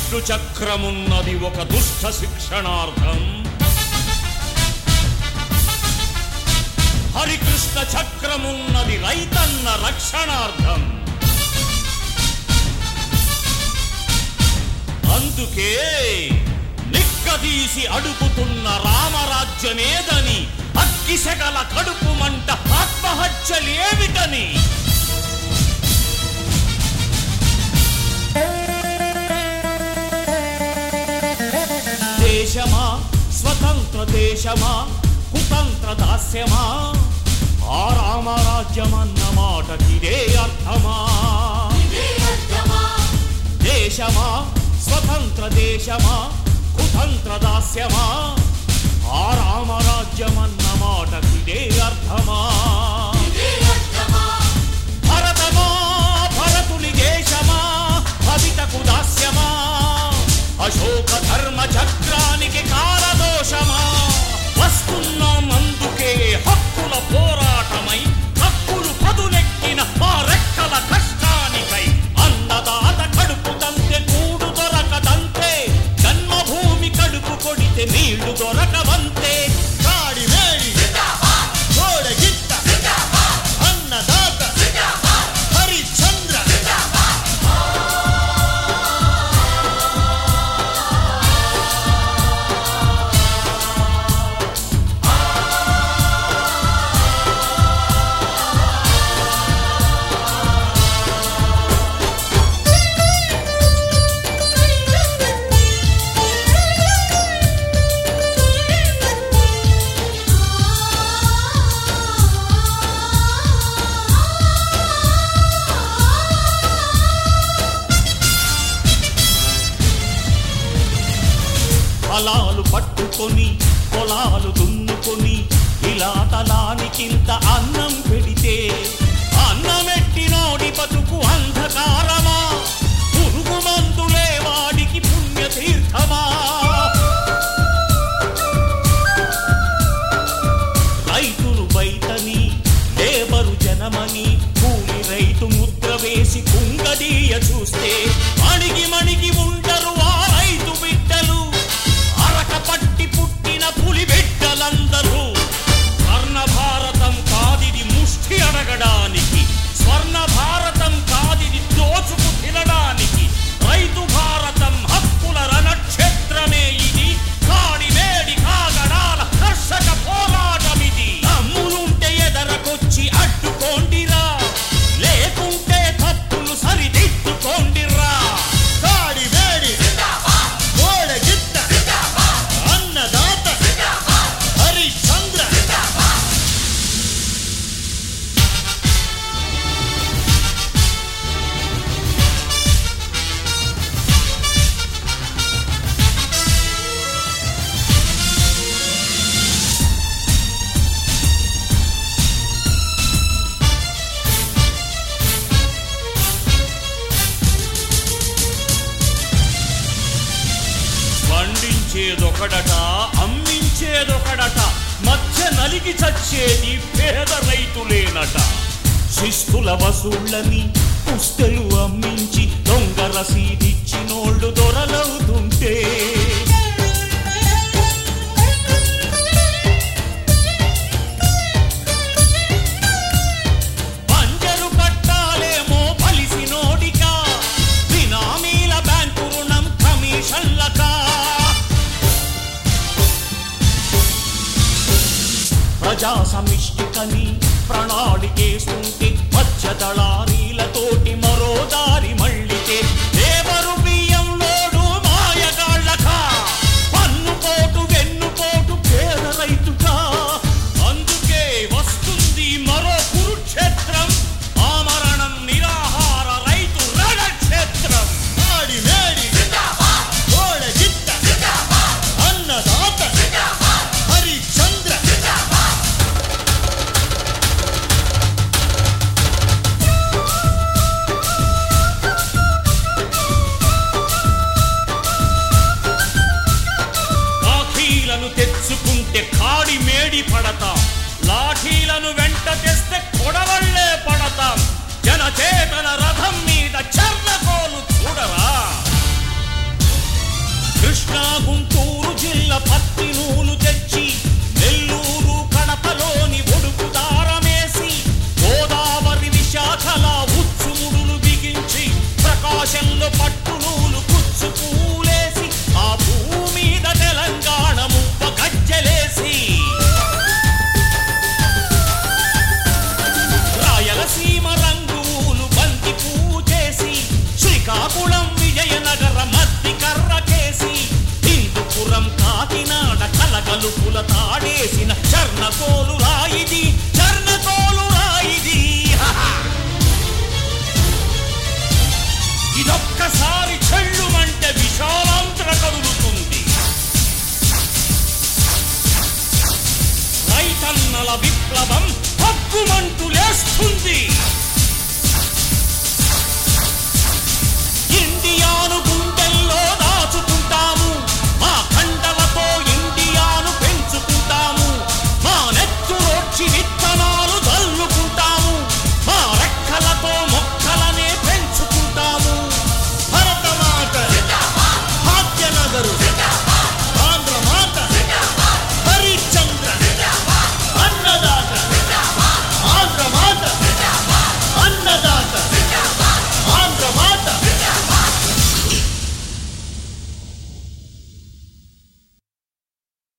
విష్ణు చక్రమున్నది ఒక దుష్ట శిక్షణార్థం హరికృష్ణ చక్రమున్నది రైతన్న రక్షణార్థం అందుకే నిక్కదీసి అడుగుతున్న రామరాజ్యమేదని అగ్గిసెగల కడుపు మంట ఆత్మహత్యలేమిటని దేశమా స్వతంత్ర దేశమా కుతంత్ర దాస్యమా ఆ రామరాజ్యమన్న మాటకిదే అర్థమా దేశమా స్వతంత్ర దేశమా కుతంత్ర దాస్యమా ఆ రామరాజ్యమన్న మాటకిదే అర్థమా భరతమా భరతుని దేశమా భవితకు దాస్యమా అశోక ధర్మ చక్రానికి కాలదోషమా వస్తున్నాం అందుకే హక్కుల పోరాటమై హక్కులు పదునెక్కిన మా రెక్కల కష్టానికై అన్నదాత కడుపు తంతే కూడు దొరకదంతే జన్మభూమి కడుపు కొడితే నీళ్లు దొరకవంతే కాడి వేడి గోడగిట్ట అన్నదాత హరిచంద్ర ఫలాలు పట్టుకొని పొలాలు దున్నుకొని ఇలా తలానికింత అన్నం పెడితే అన్నమెట్టినోడి బతుకు అంధకారమా పురుగు మందులే వాడికి పుణ్యతీర్థమా రైతులు బయటని లేబరు జనమని కూలి రైతు ముద్ర వేసి కుంగదీయ చూస్తే అణిగి మణిగి ఉండరు ఆ రైతు బిడ్డలు అరక పట్టి పుట్టిన పులి బిడ్డలందరూ స్వర్ణ భారతం కాదిది ముష్టి అడగడానికి స్వర్ణ భారతం కాదిది దోచుకు తినడానికి రైతు భారతం హక్కుల రణక్షేత్రమే ఇది కాడి వేడి కాగడాల కర్షక పోరాటమిది అమ్ములుంటే ఎదరకొచ్చి అడ్డుకోండిరా లేకుంటే తప్పులు సరిదిద్దుకోండిరా కాడి వేడి గోడగిట్ట అన్నదాత హరిచంద్ర పండించేదొకడట అమ్మించేదొకడట మధ్య నలిగి చచ్చేది పేద రైతులేనట శిస్తుల వసూళ్ళని పుస్తలు అమ్మించి దొంగ రసీదిచ్చినోళ్ళు దొరలవుతుంటే పంజరు కట్టాలేమో పలిసినోడికా బినామీల బ్యాంకు రుణం కమిషన్లకా ప్రజా సమిష్టికని ప్రణాళికేస్తుంటే మధ్య దళారీలతోటి మరో దారి మళ్ళితే లేబరు బియ్యం లోడు మాయగాళ్ళకా పన్ను పోటు వెన్ను పోటు పేద రైతుకా అందుకే వస్తుంది మరో కురుక్షేత్రం ఆమరణం నిరాహార రైతు రణక్షేత్రం ఆడి వేడి గోడగిట్ట అన్నదాత హరిచంద్ర లాఠీలను తెచ్చుకుంటే కాడి మేడి పడతాం లాఠీలను వెంట తెస్తే కొడవళ్ళే పడతాం జనచేతన రథం మీద చర్లకోలు చూడరా కృష్ణా గుంటూరు జిల్లా పత్తి నూలు తెచ్చి నెల్లూరు కడపలోని ఒడుకు దారమేసి గోదావరి విశాఖల ఉచ్చుముడులు బిగించి ప్రకాశంలో పట్టు నూలు కుచ్చు పూలేసి ఆ భూమి మీద తెలంగాణ ముప్ప గజ్జలేసి రాయలసీమ రంగులు బంతి పూచేసి శ్రీకాకుళం విజయనగర మద్ది కర్రకేసి హిందుపురం కాకినాడ కలగలుపుల తాడేసిన చర్ణకోలు రాయిది చర్ణకోలు రాయిది హహ! ఇదొక్కసారి చెల్లుమంటే విశాలాంతర కదులుతుంది రైతన్నల విప్లవం హక్కుమంటూ లేస్తుంది ఇండియాను